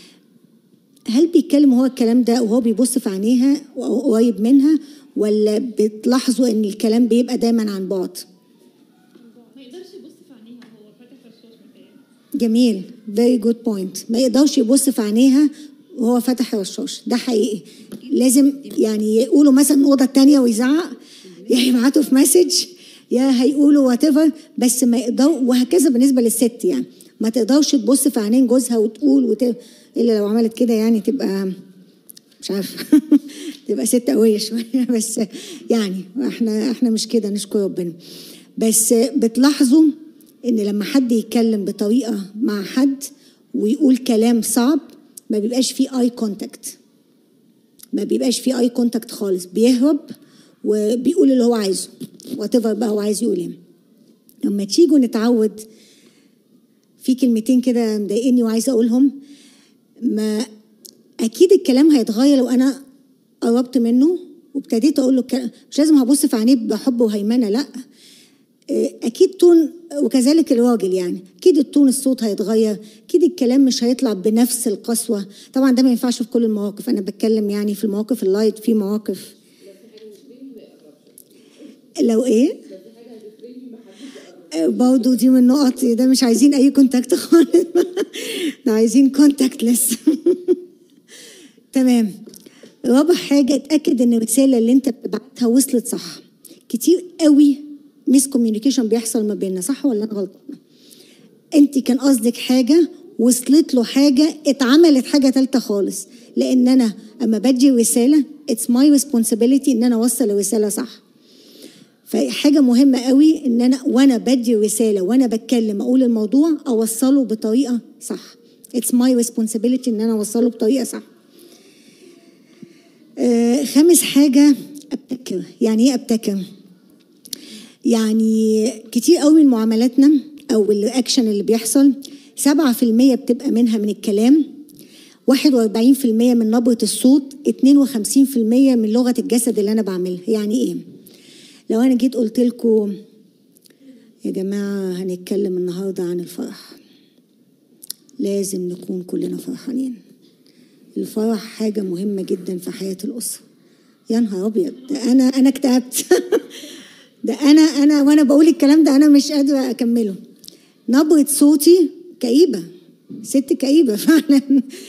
هل بيتكلم هو الكلام ده وهو بيبص في عينيها او قريب منها ولا بتلاحظوا ان الكلام بيبقى دايما عن بعد ما يقدرش يبص في عينيها هو فاتح الرشاش متهيألي جميل very good point ما يقدرش يبص في عينيها وهو فتح الرشاش ده حقيقي لازم يعني يقولوا مثلا الأوضة التانية ويزعق يا يبعتوا في مسج يا هيقولوا وات بس ما يقدروا وهكذا بالنسبة للست يعني ما تقدرش تبص في عينين جوزها وتقول وت... إلا لو عملت كده يعني تبقى مش عارفه تبقى ست قويه شويه بس يعني احنا احنا مش كده نشكر ربنا بس بتلاحظوا ان لما حد يتكلم بطريقه مع حد ويقول كلام صعب ما بيبقاش فيه اي كونتاكت ما بيبقاش فيه اي كونتاكت خالص بيهرب وبيقول اللي هو عايزه وات بقى هو عايز يقول ايه لما تيجوا نتعود في كلمتين كده مضايقني وعايزه اقولهم ما اكيد الكلام هيتغير لو انا قربت منه وابتديت اقول له الكلام مش لازم هبص في عينيه بحب وهيمنه لا إيه، اكيد تون وكذلك الراجل يعني اكيد التون الصوت هيتغير اكيد الكلام مش هيطلع بنفس القسوه طبعا ده ما ينفعش في كل المواقف انا بتكلم يعني في المواقف اللايت في مواقف لو ايه برضه دي من النقط ده مش عايزين اي كونتاكت خالص ده عايزين كونتاكت لسه تمام رابع حاجه اتاكد ان الرساله اللي انت بتبعتها وصلت صح كتير قوي ميس كوميونيكيشن بيحصل ما بيننا صح ولا انا غلطانه انت كان قصدك حاجه وصلت له حاجه اتعملت حاجه ثالثه خالص لان انا اما بدي رساله اتس ماي ريسبونسبيلتي ان انا اوصل الرساله صح فحاجة مهمة قوي ان انا وانا بدي رسالة وانا بتكلم اقول الموضوع اوصله بطريقة صح اتس ماي ريسبونسبيلتي ان انا اوصله بطريقة صح آه خامس حاجة ابتكر يعني ايه ابتكر يعني كتير قوي من معاملاتنا او الاكشن اللي بيحصل 7% بتبقى منها من الكلام 41% من نبرة الصوت 52% من لغة الجسد اللي أنا بعملها يعني إيه؟ لو أنا جيت قلت لكم يا جماعة هنتكلم النهاردة عن الفرح لازم نكون كلنا فرحانين الفرح حاجة مهمة جدا في حياة الأسرة يا نهار أبيض ده أنا أنا اكتئبت ده أنا أنا وأنا بقول الكلام ده أنا مش قادرة أكمله نبرة صوتي كئيبة ست كئيبة فعلا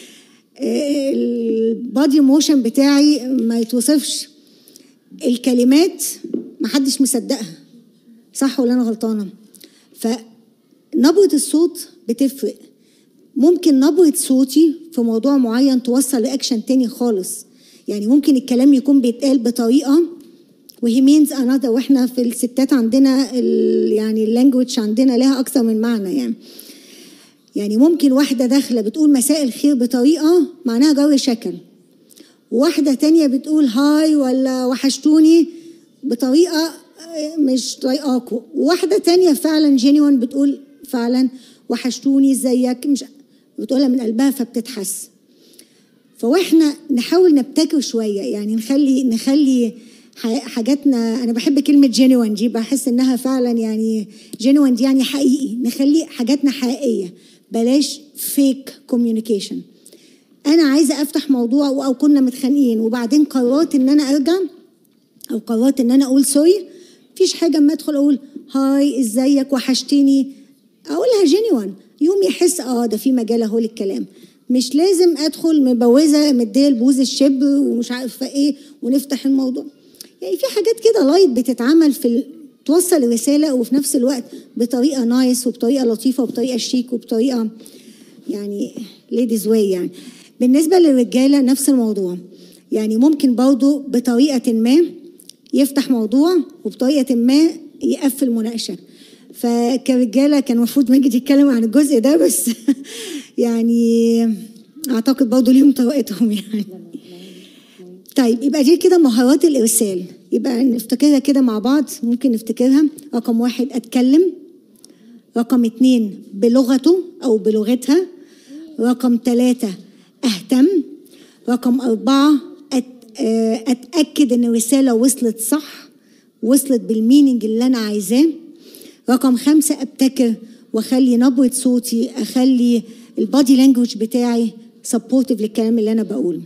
البادي موشن بتاعي ما يتوصفش الكلمات محدش مصدقها صح ولا انا غلطانه فنبره الصوت بتفرق ممكن نبره صوتي في موضوع معين توصل لاكشن تاني خالص يعني ممكن الكلام يكون بيتقال بطريقه وهي مينز انذر واحنا في الستات عندنا ال يعني اللانجوج عندنا لها اكثر من معنى يعني يعني ممكن واحده داخله بتقول مساء الخير بطريقه معناها جو شكل وواحده تانية بتقول هاي ولا وحشتوني بطريقه مش طايقاكوا وواحده تانية فعلا جينيون بتقول فعلا وحشتوني ازيك مش بتقولها من قلبها فبتتحس فواحنا نحاول نبتكر شويه يعني نخلي نخلي ح- حاجاتنا انا بحب كلمه جينوين دي بحس انها فعلا يعني جينوين دي يعني حقيقي نخلي حاجاتنا حقيقيه بلاش فيك كوميونيكيشن انا عايزه افتح موضوع او كنا متخانقين وبعدين قررت ان انا ارجع او قررت ان انا اقول سوري مفيش حاجه اما ادخل اقول هاي ازيك وحشتني اقولها جينيوان يوم يحس اه ده في مجال اهو للكلام مش لازم ادخل مبوزه مديه لبوز الشب ومش عارفه ايه ونفتح الموضوع يعني في حاجات كده لايت بتتعمل في ال... توصل رساله وفي نفس الوقت بطريقه نايس وبطريقه لطيفه وبطريقه شيك وبطريقه يعني ليديز واي يعني بالنسبه للرجاله نفس الموضوع يعني ممكن برضه بطريقه ما يفتح موضوع وبطريقه ما يقفل مناقشه فكرجاله كان المفروض ماجد يتكلم عن الجزء ده بس يعني اعتقد برضه ليهم طريقتهم يعني طيب يبقى دي كده مهارات الارسال يبقى نفتكرها كده مع بعض ممكن نفتكرها رقم واحد اتكلم رقم اتنين بلغته او بلغتها رقم ثلاثة اهتم رقم أربعة أت... آه، اتاكد ان الرساله وصلت صح وصلت بالميننج اللي انا عايزاه رقم خمسة ابتكر واخلي نبرة صوتي اخلي البادي لانجوج بتاعي سبورتيف للكلام اللي انا بقوله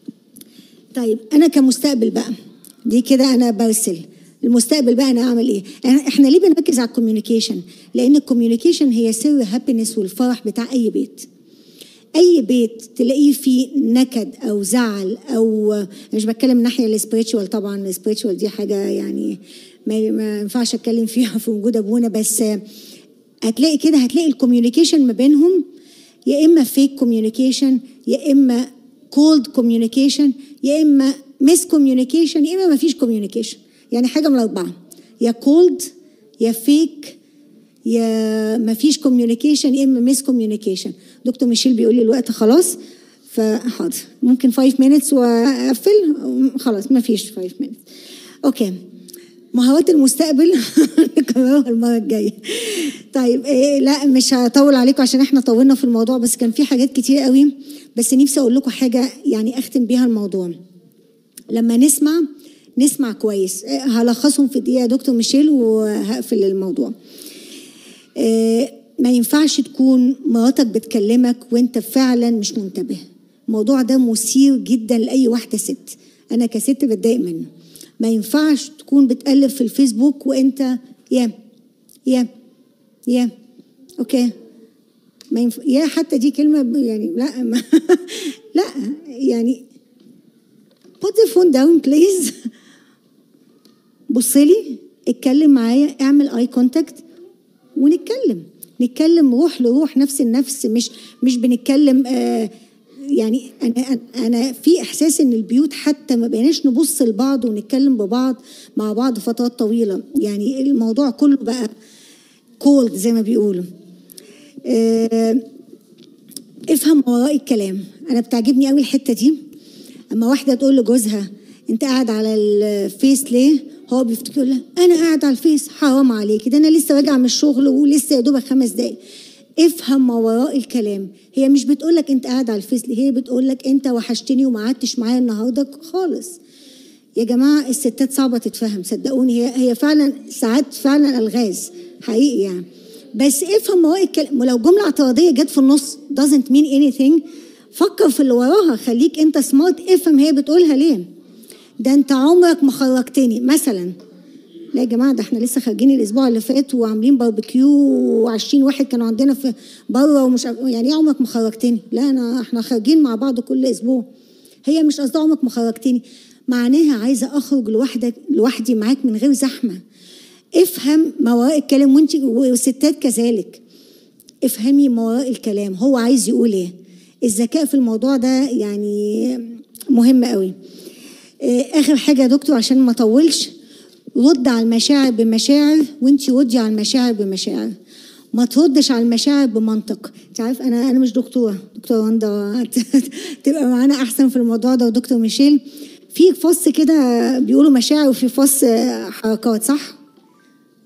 طيب انا كمستقبل بقى دي كده انا برسل المستقبل بقى انا اعمل ايه إحنا- احنا ليه بنركز على الكوميونيكيشن لان الكوميونيكيشن هي سر هابينس والفرح بتاع اي بيت اي بيت تلاقيه فيه نكد او زعل او أنا مش بتكلم من الناحيه السبiritual طبعا السبiritual دي حاجه يعني ما ما ينفعش اتكلم فيها في وجود ابونا بس هتلاقي كده هتلاقي الكوميونيكيشن ما بينهم يا اما فيك كوميونيكيشن يا اما كولد كوميونيكيشن يا اما مس كوميونيكيشن يا اما ما فيش كوميونيكيشن يعني حاجه من الاربعه يا كولد يا فيك يا ما فيش كوميونيكيشن يا اما مس كوميونيكيشن دكتور ميشيل بيقول لي الوقت خلاص فحاضر ممكن 5 minutes واقفل خلاص ما فيش 5 minutes اوكي مهارات المستقبل نكررها المره الجايه طيب إيه لا مش هطول عليكم عشان احنا طولنا في الموضوع بس كان في حاجات كتير قوي بس نفسي اقول لكم حاجه يعني اختم بيها الموضوع لما نسمع نسمع كويس إيه، هلخصهم في دقيقه يا دكتور ميشيل وهقفل الموضوع آه، ما ينفعش تكون مراتك بتكلمك وانت فعلا مش منتبه الموضوع ده مثير جدا لاي واحده ست انا كست بتضايق منه ما ينفعش تكون بتقلب في الفيسبوك وانت يا يا يا اوكي ما ينف... يا حتى دي كلمه ب- يعني لا ما لا يعني put the phone down please بصلي اتكلم معايا اعمل اي كونتاكت ونتكلم نتكلم روح لروح نفس النفس مش مش بنتكلم آه يعني انا انا في احساس ان البيوت حتى ما بقيناش نبص لبعض ونتكلم ببعض مع بعض فترات طويله يعني الموضوع كله بقى كولد زي ما بيقولوا آه افهم وراء الكلام انا بتعجبني قوي الحته دي اما واحده تقول لجوزها انت قاعد على الفيس ليه هو بيفتكر لها انا قاعد على الفيس حرام عليكي ده انا لسه راجعه من الشغل ولسه يا دوبك خمس دقايق افهم ما وراء الكلام هي مش بتقول لك انت قاعد على الفيس ليه هي بتقول لك انت وحشتني وما قعدتش معايا النهارده خالص يا جماعه الستات صعبه تتفهم صدقوني هي هي فعلا ساعات فعلا الغاز حقيقي يعني بس افهم ما وراء الكلام ولو جمله اعتراضيه جت في النص doesn't mean anything فكر في اللي وراها خليك انت سمارت افهم هي بتقولها ليه ده انت عمرك ما خرجتني مثلا لا يا جماعه ده احنا لسه خارجين الاسبوع اللي فات وعاملين باربيكيو و20 واحد كانوا عندنا في بره ومش عارف- يعني ايه عمرك ما خرجتني لا انا احنا خارجين مع بعض كل اسبوع هي مش قصدها عمرك ما خرجتني معناها عايزه اخرج لوحدك لوحدي معاك من غير زحمه افهم ما وراء الكلام وانت والستات كذلك افهمي ما وراء الكلام هو عايز يقول ايه الذكاء في الموضوع ده يعني مهم قوي آه، اخر حاجه يا دكتور عشان ما اطولش رد على المشاعر بمشاعر وانت ردي على المشاعر بمشاعر ما تردش على المشاعر بمنطق انت عارف انا انا مش دكتوره دكتوره رندا تبقى معانا احسن في الموضوع ده ودكتور ميشيل في فص كده بيقولوا مشاعر وفي فص آه، حركات صح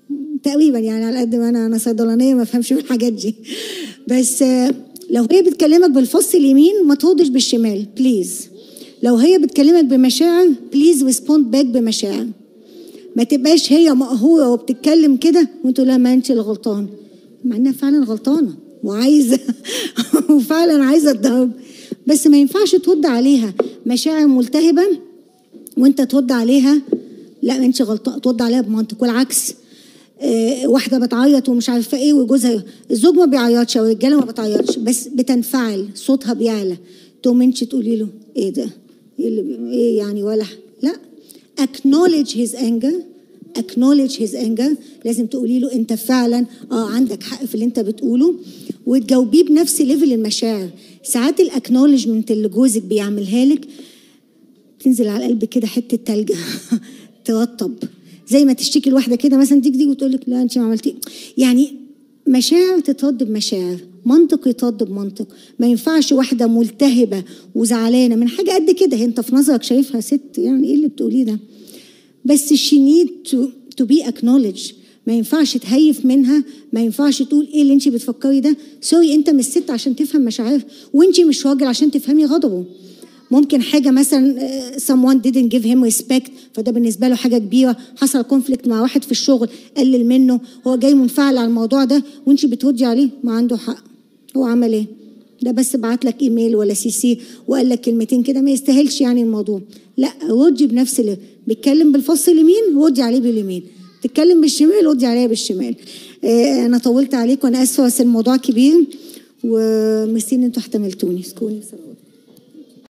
تقريبا يعني على قد ما انا انا صيدلانيه ما افهمش في الحاجات دي بس آه، لو هي بتكلمك بالفص اليمين ما تردش بالشمال بليز لو هي بتكلمك بمشاعر بليز ريسبوند باك بمشاعر ما تبقاش هي مقهوره وبتتكلم كده وانت لا ما انت اللي غلطان مع انها فعلا غلطانه وعايزه وفعلا عايزه تضرب بس ما ينفعش ترد عليها مشاعر ملتهبه وانت ترد عليها لا انت غلطان ترد عليها بمنطق والعكس آه، واحده بتعيط ومش عارفه ايه وجوزها الزوج ما بيعيطش او الرجاله ما بتعيطش بس بتنفعل صوتها بيعلى تقوم انت تقولي له ايه ده ايه اللي بي... ايه يعني ولا ح- لا acknowledge his anger acknowledge his anger لازم تقولي له انت فعلا اه عندك حق في اللي انت بتقوله وتجاوبيه بنفس ليفل المشاعر ساعات الاكنولجمنت اللي جوزك بيعملها لك تنزل على القلب كده حته تلج ترطب زي ما تشتكي الواحده كده مثلا تيجي تيجي وتقول لك لا انت ما عملتي يعني مشاعر تترد بمشاعر منطق يترد بمنطق ما ينفعش واحده ملتهبه وزعلانه من حاجه قد كده هي انت في نظرك شايفها ست يعني ايه اللي بتقوليه ده بس she need to, to be acknowledged ما ينفعش تهيف منها ما ينفعش تقول ايه اللي انت بتفكري ده سوري انت مش ست عشان تفهم مشاعرها وانت مش راجل عشان تفهمي غضبه ممكن حاجه مثلا آه، someone didn't give him respect فده بالنسبه له حاجه كبيره حصل كونفليكت مع واحد في الشغل قلل منه هو جاي منفعل على الموضوع ده وانت بتردي عليه ما عنده حق هو عمل ايه ده بس بعت لك ايميل ولا سي سي وقال لك كلمتين كده ما يستاهلش يعني الموضوع لا ردي بنفس اللي بيتكلم بالفص اليمين ردي عليه باليمين تتكلم بالشمال ردي عليها بالشمال آه انا طولت عليكم انا اسفه بس الموضوع كبير وميرسي ان انتوا احتملتوني سكوني بصراحه